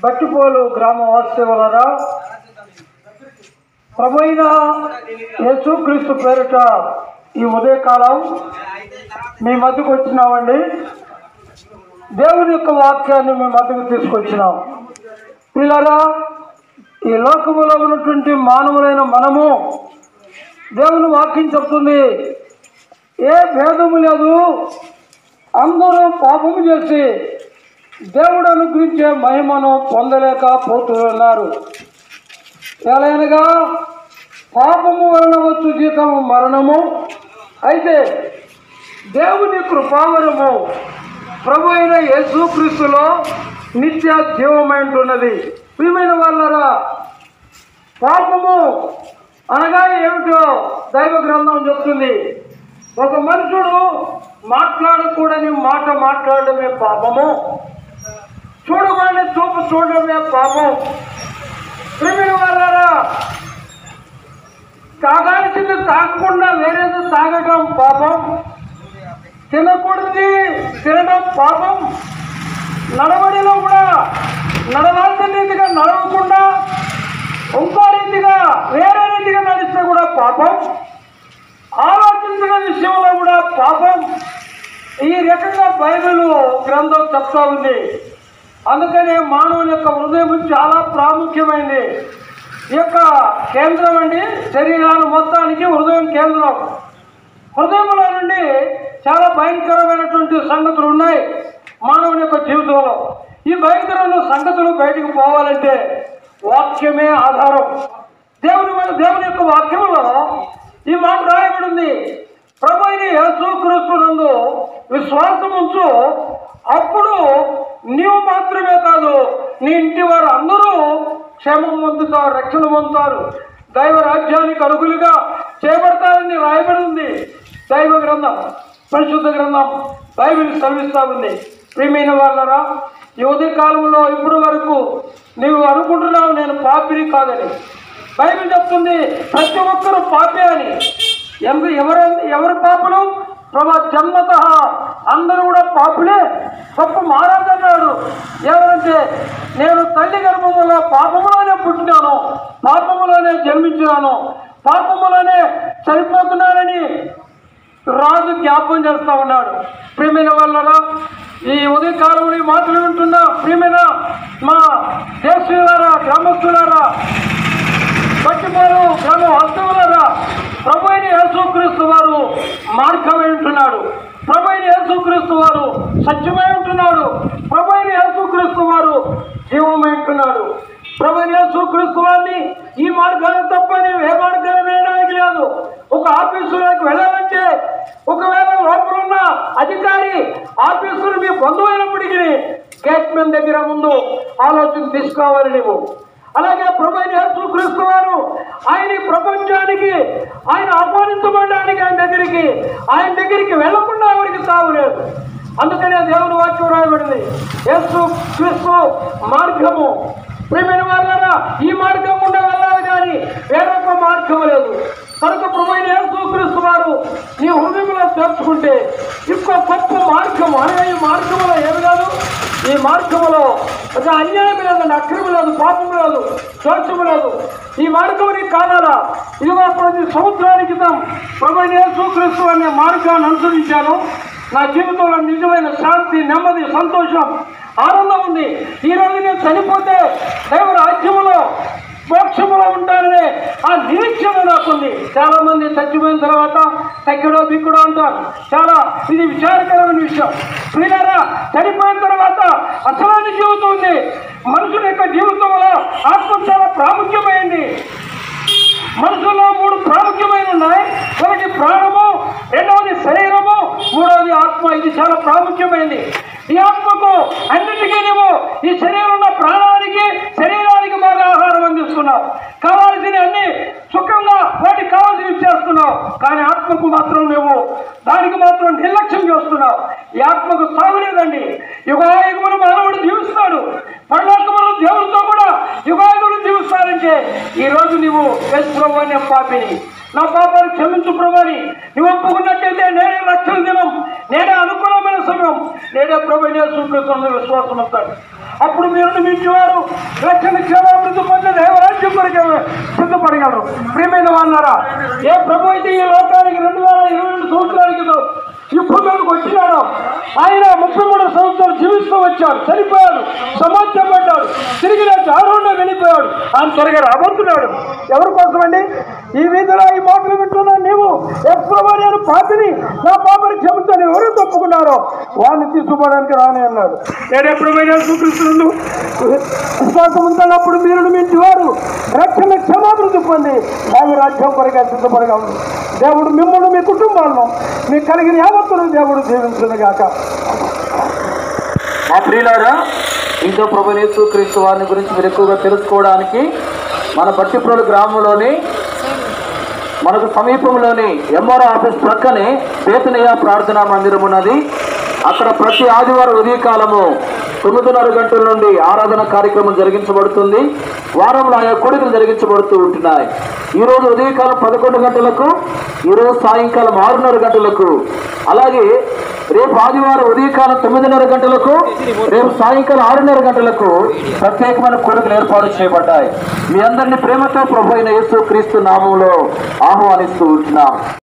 బట్టిపోలు గ్రామ వాస్తవులరా ప్రభైన యేసుక్రీస్తు పేరిట ఈ ఉదయకాలం మీ మధ్యకు వచ్చినామండి దేవుని యొక్క వాక్యాన్ని మీ మధ్యకు తీసుకొచ్చినాం పిల్లరా ఈ లోకములో ఉన్నటువంటి మానవులైన మనము దేవుని వాక్యం చెప్తుంది ఏ భేదము లేదు అందరూ పాపము చేసి దేవుడు అనుగ్రహించే మహిమను పొందలేకపోతున్నారు ఎలాగనగా పాపము వలన వచ్చు జీతము మరణము అయితే దేవుని కృపావరము ప్రభు అయిన యేసుక్రీస్తులో నిత్య జీవమైంటున్నది ప్రియమైన వాళ్ళరా పాపము అనగా ఏమిటో దైవ గ్రంథం చెప్తుంది ఒక మనుషుడు మాట్లాడకూడని మాట మాట్లాడడమే పాపము చూడకూడని చూపు చూడడమే పాపం ప్రియమైన వాళ్ళరా తాగాల్సింది తాగకుండా వేరేది తాగడం పాపం తినకూడదు తినడం పాపం నడవడిలో కూడా నడవాల్సిన రీతిగా నడవకుండా ఇంకో రీతిగా వేరే రీతిగా నడిస్తే కూడా పాపం ఆలోచించిన విషయంలో కూడా పాపం ఈ రకంగా బైబిల్ గ్రంథం చెప్తా ఉంది అందుకనే మానవుని యొక్క హృదయం చాలా ప్రాముఖ్యమైనది ఈ యొక్క కేంద్రం అండి శరీరాలు మొత్తానికి హృదయం కేంద్రం హృదయంలో నుండి చాలా భయంకరమైనటువంటి సంగతులు ఉన్నాయి మానవుని యొక్క జీవితంలో ఈ భయంకరమైన సంగతులు బయటకు పోవాలంటే వాక్యమే ఆధారం దేవుని దేవుని యొక్క వాక్యంలో ఈ మాట రాయబడింది ప్రభు అయిన యేసు క్రీస్తునందు విశ్వాసం ఉంచు అప్పుడు నీవు మాత్రమే కాదు నీ ఇంటి వారు అందరూ క్షేమం పొందుతారు రక్షణ పొందుతారు దైవ రాజ్యానికి అరుగులుగా చేపడతారని రాయబడి ఉంది దైవ గ్రంథం పరిశుద్ధ గ్రంథం బైబిల్ సెలవిస్తా ఉంది ప్రియమైన వాళ్ళరా ఈ ఉదయ కాలంలో ఇప్పుడు వరకు నీవు అనుకుంటున్నావు నేను పాపిని కాదని బైబిల్ చెప్తుంది ప్రతి ఒక్కరూ పాపే అని ఎందు ఎవరు ఎవరు పాపులు ప్రభా జన్మత అందరూ కూడా పాపులే గొప్ప మారాదన్నాడు ఎవరంటే నేను తల్లి గర్భములో పాపములోనే పుట్టినాను పాపములోనే జన్మించినాను పాపములోనే చనిపోతున్నానని రాజు జ్ఞాపకం చేస్తా ఉన్నాడు ప్రియమైన వాళ్ళరా ఈ ఉదయకాలంలో ఈ మాటలు వింటున్న ప్రియమైన మా దేశీయులారా గ్రామస్తులారా పట్టిపోరు గ్రామ వస్తువులరా ప్రభు అయిన యేసుక్రీస్తు వారు మార్గమై ఉంటున్నాడు ప్రభు అయిన యేసుక్రీస్తు వారు సత్యమై ఉంటున్నాడు ప్రభు అయిన యేసుక్రీస్తు వారు జీవమై ఉంటున్నాడు ప్రభు అయిన యేసుక్రీస్తు వారిని ఈ మార్గాన్ని తప్ప నేను ఏ మార్గాన్ని వెళ్ళడానికి లేదు ఒక ఆఫీసులోకి వెళ్ళాలంటే ఒకవేళ లోపల ఉన్న అధికారి ఆఫీసులు మీ బంధువైనప్పటికీ గేట్ మెన్ దగ్గర ముందు ఆలోచన తీసుకోవాలి నువ్వు అలాగే ప్రభు అయిన యేసుక్రీస్తు వారు ఆయన ఈ ప్రపంచానికి ఆయన ఆహ్వానించబడడానికి ఆయన దగ్గరికి ఆయన దగ్గరికి వెళ్లకుండా ఎవరికి తావు లేదు అందుకనే దేవుని వాక్యం రాయబడింది యేసు క్రీస్తు మార్గము ప్రియమైన వాళ్ళరా ఈ మార్గం గుండా వెళ్ళాలి కానీ వేరొక మార్గం లేదు కనుక ప్రభుత్వ యేసుక్రీస్తు వారు నీ హృదయంలో చేర్చుకుంటే ఇంకో గొప్ప మార్గం అనగా ఈ మార్గంలో ఏమి కాదు ఈ మార్గంలో ఒక అన్యాయం లేదు అక్రమం లేదు పాపం లేదు దోషము లేదు ఈ మార్గం నీకు కావాలా ఇదిగో ప్రతి సంవత్సరానికి క్రితం ప్రభు యేసుక్రీస్తు అనే మార్గాన్ని అనుసరించాను నా జీవితంలో నిజమైన శాంతి నెమ్మది సంతోషం ఆనందం ఉంది ఈ రోజు నేను చనిపోతే దైవ రాజ్యములో మోక్షములో ఉంటారనే ఆ నిరీక్షణ నాకుంది చాలా మంది చచ్చిపోయిన తర్వాత తగ్గడో బిక్కడో అంటారు చాలా ఇది విచారకరమైన విషయం ప్రియారా చనిపోయిన తర్వాత అసలైన జీవితం ఉంది మనుషుల యొక్క జీవితంలో ఆత్మ చాలా ప్రాముఖ్యమైంది మనుషుల్లో మూడు ప్రాముఖ్యమైన ఉన్నాయి ఒకటి ప్రాణము రెండవది శరీరము మూడవది ఆత్మ ఇది చాలా ప్రాముఖ్యమైనది ఈ ఆత్మకు అన్నిటికీ నువ్వు ఈ శరీరం ఉన్న ప్రాణానికి శరీరానికి బాగా ఆహారం అందిస్తున్నావు కావాల్సిన అన్ని సుఖంగా వాటికి కావాల్సినవి చేస్తున్నావు కానీ ఆత్మకు మాత్రం నువ్వు దానికి మాత్రం నిర్లక్ష్యం చేస్తున్నావు ఈ ఆత్మకు సాగులేదండి యుగాయుగములు మానవుడు జీవిస్తాడు పరలోకములు దేవుడితో కూడా యుగాయుగులు జీవిస్తారంటే ఈ రోజు నువ్వు యేసు ప్రభు అనే పాపిని నా పాపాలు క్షమించు ప్రభు అని నువ్వు ఒప్పుకున్నట్టయితే నేనే రక్షణ దినం నేనే అనుకూలమైన సమయం నేడే ప్రభు సూకృతంలో విశ్వాసం వస్తాడు అప్పుడు మీరు మించేవారు రక్షణ క్షేమాభివృద్ధి పొందే దేవరాజ్యం కొరకు సిద్ధపడగలరు ప్రియమైన వాళ్ళారా ఏ ప్రభు అయితే ఈ లోకానికి రెండు వేల ఇరవై రెండు సంవత్సరాల క్రితం ఈ భూమికి వచ్చినాడు ఆయన ముప్పై మూడు సంవత్సరాలు జీవిస్తూ వచ్చాడు చనిపోయాడు సమాజపడ్డాడు తిరిగి లేచి ఆరోగ్యంగా వెళ్ళిపోయాడు ఆయన త్వరగా రాబోతున్నాడు ఎవరి కోసమండి ఈ వీధిలో ఈ మాటలు వింటున్నా నీవు ఎప్పుడు నేను పాపిని నా పాపని క్షమించని ఎవరు తప్పుకున్నారో వాడిని తీసుకోవడానికి రాని అన్నాడు నేను ఎప్పుడైనా చూపిస్తున్నాను విశ్వాసం ఉంటున్నప్పుడు మీరు మించి వారు రక్షణ క్షమాభివృద్ధి పొంది ఆమె రాజ్యం కొరగా సిద్ధపడగలరు దేవుడు మిమ్మల్ని మీ కుటుంబాలను మీకు కలిగిన యావత్తును దేవుడు జీవించును గాక మా ప్రియులారా ఇంకా ప్రభు యేసు క్రీస్తు వారిని గురించి మీరు ఎక్కువగా తెలుసుకోవడానికి మన బట్టిప్రోలు గ్రామంలోని మనకు సమీపంలోని ఎంఆర్ఓ ఆఫీస్ ప్రక్కనే బేతనయ్య ప్రార్థనా మందిరం ఉన్నది అక్కడ ప్రతి ఆదివారం ఉదయకాలము తొమ్మిదిన్నర గంటల నుండి ఆరాధన కార్యక్రమం జరిగించబడుతుంది వారంలో ఆయా కోడికలు జరిగించబడుతూ ఉంటున్నాయి ఈ రోజు ఉదయకాలం పదకొండు గంటలకు ఈ రోజు సాయంకాలం ఆరున్నర గంటలకు అలాగే రేపు ఆదివారం ఉదయకాలం తొమ్మిదిన్నర గంటలకు రేపు సాయంకాలం ఆరున్నర గంటలకు ప్రత్యేకమైన కోరికలు ఏర్పాటు చేయబడ్డాయి మీ అందరినీ ప్రేమతో ప్రభు అయిన యేసు క్రీస్తు నామంలో ఆహ్వానిస్తూ ఉంటున్నాం